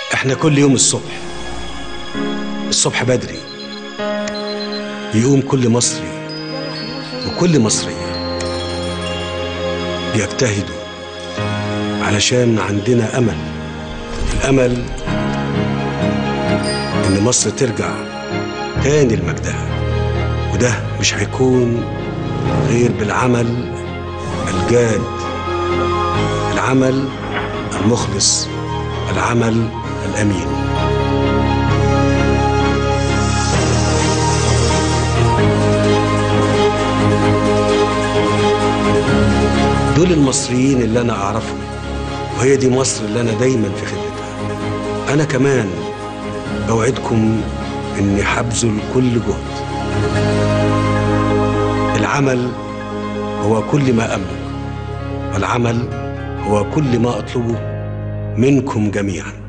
احنا كل يوم الصبح الصبح بدري يقوم كل مصري وكل مصرية بيجتهدوا علشان عندنا أمل الأمل إن مصر ترجع تاني لمجدها وده مش هيكون غير بالعمل الجاد العمل المخلص العمل الأمين دول المصريين اللي أنا أعرفهم وهي دي مصر اللي أنا دايما في خدمتها أنا كمان بوعدكم إني هبذل كل جهد العمل هو كل ما أملك والعمل هو كل ما أطلبه منكم جميعاً